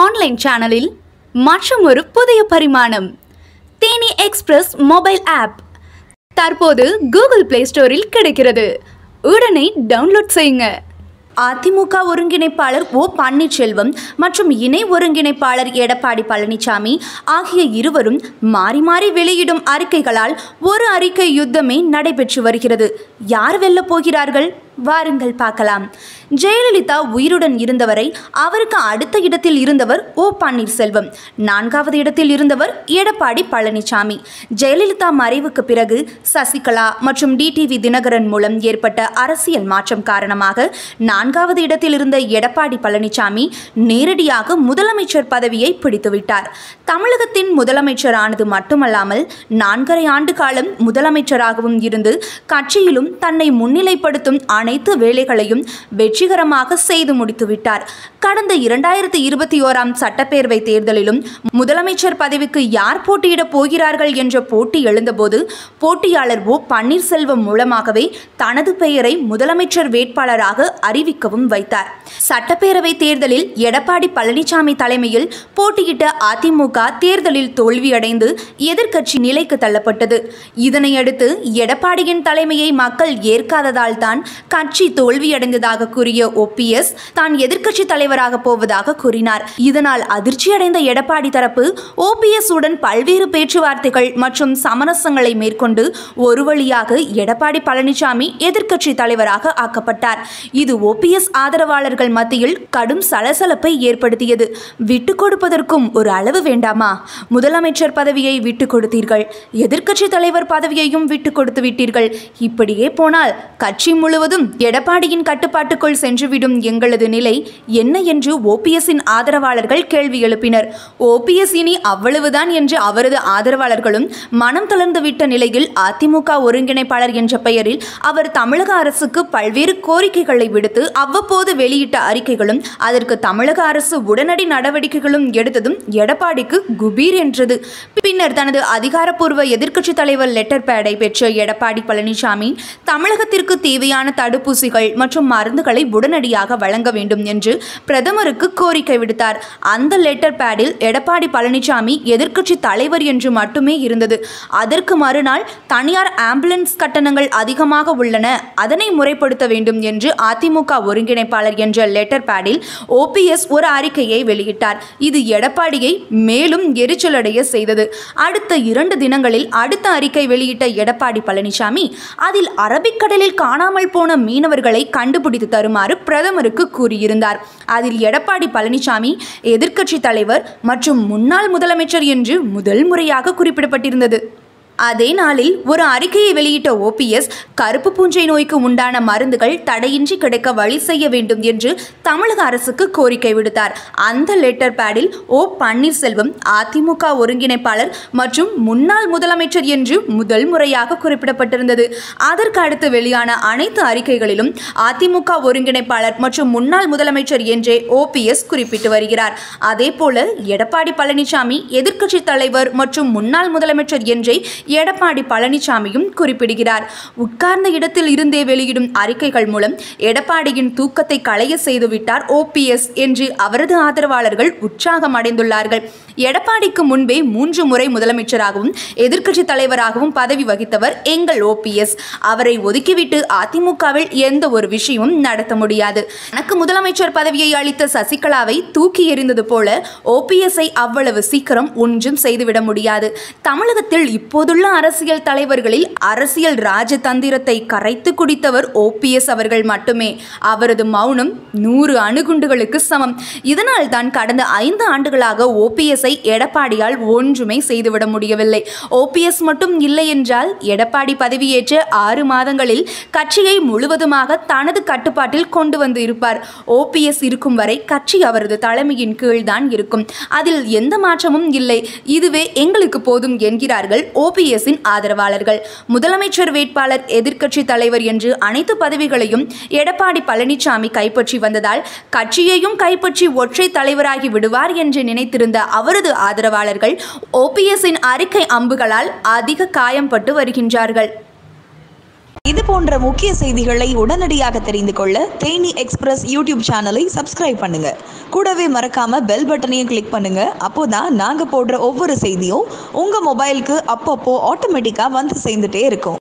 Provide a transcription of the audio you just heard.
online சேனலில் மற்றும் ஒரு புதிய பரிமாணம் தேனி எக்ஸ்பிரஸ் மொபைல் ஆப் தற்போது கூகுள் பிளே ஸ்டோரில் கிடைக்கிறது உடனே டவுன்லோட் செய்யுங்க அதிமுக ஒருங்கிணைப்பாளர் ஓ பன்னீர்செல்வம் மற்றும் இணை ஒருங்கிணைப்பாளர் எடப்பாடி பழனிசாமி ஆகிய இருவரும் மாறி மாறி வெளியிடும் அறிக்கைகளால் ஒரு அறிக்கை யுத்தமே நடைபெற்று வருகிறது யார் வெல்லப் போகிறார்கள் வாருங்கள் பார்க்கலாம் ஜெயலலிதா உயிருடன் இருந்தவரை அவருக்கு அடுத்த இடத்தில் இருந்தவர் ஓ பன்னீர்செல்வம் நான்காவது இடத்தில் இருந்தவர் எடப்பாடி பழனிசாமி ஜெயலலிதா மறைவுக்கு பிறகு சசிகலா மற்றும் டிடிவி தினகரன் மூலம் ஏற்பட்ட அரசியல் மாற்றம் காரணமாக நான்காவது இடத்தில் இருந்த எடப்பாடி பழனிசாமி நேரடியாக முதலமைச்சர் பதவியை பிடித்துவிட்டார் தமிழகத்தின் முதலமைச்சரானது மட்டுமல்லாமல் நான்கரை ஆண்டு காலம் முதலமைச்சராகவும் இருந்து கட்சியிலும் தன்னை முன்னிலைப்படுத்தும் அனைத்து வேலைகளையும் வெற்றிகரமாக செய்து முடித்துவிட்டார் கடந்த இரண்டாயிரத்தி இருபத்தி ஓராம் சட்டப்பேரவை தேர்தலிலும் முதலமைச்சர் பதவிக்கு யார் போட்டியிடப் போகிறார்கள் என்ற போட்டி எழுந்தபோது போட்டியாளர் ஓ பன்னீர்செல்வம் மூலமாகவே தனது பெயரை முதலமைச்சர் வேட்பாளராக அறிவிக்கவும் வைத்தார் சட்டப்பேரவை தேர்தலில் எடப்பாடி பழனிசாமி தலைமையில் போட்டியிட்ட அதிமுக தேர்தலில் தோல்வியடைந்து எதிர்க்கட்சி நிலைக்கு தள்ளப்பட்டது இதனையடுத்து எடப்பாடியின் தலைமையை மக்கள் ஏற்காததால் தான் கட்சி தோல்வியடைந்ததாக கூறிய ஓபிஎஸ் தான் எதிர்க்கட்சி தலைவராக போவதாக கூறினார் இதனால் அதிர்ச்சியடைந்த எடப்பாடி தரப்பு ஓபிஎஸ் உடன் பல்வேறு பேச்சுவார்த்தைகள் மற்றும் சமரசங்களை மேற்கொண்டு ஒரு வழியாக எடப்பாடி பழனிசாமி எதிர்க்கட்சி தலைவராக ஆக்கப்பட்டார் இது ஓபிஎஸ் ஆதரவாளர்கள் மத்தியில் கடும் சலசலப்பை ஏற்படுத்தியது விட்டு கொடுப்பதற்கும் ஒரு அளவு வேண்டாமா முதலமைச்சர் பதவியை விட்டு கொடுத்தீர்கள் எதிர்க்கட்சி தலைவர் பதவியையும் விட்டு கொடுத்து விட்டீர்கள் இப்படியே போனால் கட்சி முழுவதும் எடப்பாடியின் கட்டுப்பாட்டுக்குள் சென்றுவிடும் எங்களது நிலை என்ன என்று ஓபிஎஸ்ஸின் ஆதரவாளர்கள் கேள்வி எழுப்பினர் ஓபிஎஸ் இனி அவ்வளவுதான் என்று அவரது ஆதரவாளர்களும் மனம் தளர்ந்துவிட்ட நிலையில் அதிமுக ஒருங்கிணைப்பாளர் என்ற பெயரில் அவர் தமிழக அரசுக்கு பல்வேறு கோரிக்கைகளை விடுத்து அவ்வப்போது வெளியிட்ட அறிக்கைகளும் அதற்கு தமிழக அரசு உடனடி நடவடிக்கைகளும் எடுத்ததும் எடப்பாடிக்கு குபீர் என்றது பின்னர் தனது அதிகாரப்பூர்வ எதிர்க்கட்சி தலைவர் லெட்டர் பேடை பெற்ற எடப்பாடி பழனிசாமி தமிழகத்திற்கு தேவையான தடுப்பூசிகள் மற்றும் மருந்துகளை உடனடியாக வழங்க வேண்டும் என்று பிரதமருக்கு கோரிக்கை விடுத்தார் அந்த லெட்டர் பேடில் எடப்பாடி பழனிசாமி எதிர்க்கட்சி தலைவர் என்று மட்டுமே இருந்தது அதற்கு மறுநாள் தனியார் ஆம்புலன்ஸ் கட்டணங்கள் அதிகமாக உள்ளன அதனை முறைப்படுத்த வேண்டும் என்று அதிமுக ஒருங்கிணைப்பாளர் என்ற லெட்டர் பேடில் ஓபிஎஸ் ஒரு அறிக்கையை வெளியிட்டார் இது எடப்பாடியை மேலும் எரிச்சலடைய செய்தது அடுத்த இரண்டு தினங்களில் அடுத்த அறிக்கை வெளியிட்ட எடப்பாடி பழனிசாமி அதில் அரபிக்கடலில் காணாமல் போன மீனவர்களை கண்டுபிடித்து தருமாறு பிரதமருக்கு கூறியிருந்தார் அதில் எடப்பாடி பழனிசாமி எதிர்க்கட்சி தலைவர் மற்றும் முன்னாள் முதலமைச்சர் என்று முதல் முறையாக குறிப்பிடப்பட்டிருந்தது அதே நாளில் ஒரு அறிக்கையை வெளியிட்ட ஓபிஎஸ் கருப்பு பூஞ்சை நோய்க்கு உண்டான மருந்துகள் தடையின்றி கிடைக்க வழி செய்ய வேண்டும் என்று தமிழக அரசுக்கு கோரிக்கை விடுத்தார் அந்த லெட்டர் பேடில் ஓ பன்னீர்செல்வம் அதிமுக ஒருங்கிணைப்பாளர் மற்றும் முன்னாள் முதலமைச்சர் என்று முதல் முறையாக குறிப்பிடப்பட்டிருந்தது அதற்கு அடுத்து வெளியான அனைத்து அறிக்கைகளிலும் அதிமுக ஒருங்கிணைப்பாளர் மற்றும் முன்னாள் முதலமைச்சர் என்றே ஓபிஎஸ் குறிப்பிட்டு வருகிறார் அதேபோல எடப்பாடி பழனிசாமி எதிர்க்கட்சி தலைவர் மற்றும் முன்னாள் முதலமைச்சர் என்றே எடப்பாடி பழனிசாமியும் குறிப்பிடுகிறார் உட்கார்ந்த இடத்தில் இருந்தே வெளியிடும் அறிக்கைகள் மூலம் எடப்பாடியின் தூக்கத்தை களைய செய்துவிட்டார் ஓபிஎஸ் என்று அவரது ஆதரவாளர்கள் உற்சாகம் அடைந்துள்ளார்கள் எடப்பாடிக்கு முன்பே மூன்று முறை முதலமைச்சராகவும் எதிர்க்கட்சி தலைவராகவும் பதவி வகித்தவர் எங்கள் ஓபிஎஸ் அவரை ஒதுக்கிவிட்டு அதிமுகவில் எந்த ஒரு விஷயமும் நடத்த முடியாது எனக்கு முதலமைச்சர் பதவியை அளித்த சசிகலாவை தூக்கி எறிந்தது போல ஓபிஎஸ்ஐ அவ்வளவு சீக்கிரம் ஒன்றும் செய்துவிட முடியாது தமிழகத்தில் இப்போதுள்ள அரசியல் தலைவர்களில் அரசியல் ராஜதந்திரத்தை கரைத்து குடித்தவர் ஓபிஎஸ் அவர்கள் மட்டுமே அவரது மௌனம் நூறு அணுகுண்டுகளுக்கு சமம் இதனால் தான் கடந்த ஐந்து ஆண்டுகளாக ஓபிஎஸ்ஐ எடப்பாடியால் ஒன்றுமே செய்துவிட முடியவில்லை ஓபிஎஸ் மட்டும் இல்லை என்றால் எடப்பாடி பதவியேற்ற ஆறு மாதங்களில் கட்சியை முழுவதுமாக தனது கட்டுப்பாட்டில் கொண்டு வந்து இருப்பார் ஓபிஎஸ் இருக்கும் வரை கட்சி அவரது தலைமையின் கீழ்தான் இருக்கும் அதில் எந்த மாற்றமும் இல்லை இதுவே எங்களுக்கு போதும் என்கிறார்கள் ஓபிஎஸ்ஸின் ஆதரவாளர்கள் முதலமைச்சர் வேட்பாளர் எதிர்க்கட்சி தலைவர் என்று அனைத்து பதவிகளையும் எடப்பாடி பழனிசாமி கைப்பற்றி வந்ததால் கட்சியையும் கைப்பற்றி ஒற்றை தலைவராகி விடுவார் என்று நினைத்திருந்த அவரது ஆதரவாளர்கள் ஓபிஎஸ்ஸின் அறிக்கை அம்புகளால் அதிக காயம்பட்டு வருகின்றார்கள் இது போன்ற முக்கிய செய்திகளை உடனடியாக தெரிந்து கொள்ள தேனி எக்ஸ்பிரஸ் யூடியூப் சேனலை சப்ஸ்கிரைப் பண்ணுங்க கூடவே மறக்காம பெல் பட்டனையும் கிளிக் பண்ணுங்க அப்போதான் நாங்க போடுற ஒவ்வொரு செய்தியும் உங்க மொபைலுக்கு அப்பப்போ ஆட்டோமேட்டிக்கா வந்து சேர்ந்துட்டே இருக்கும்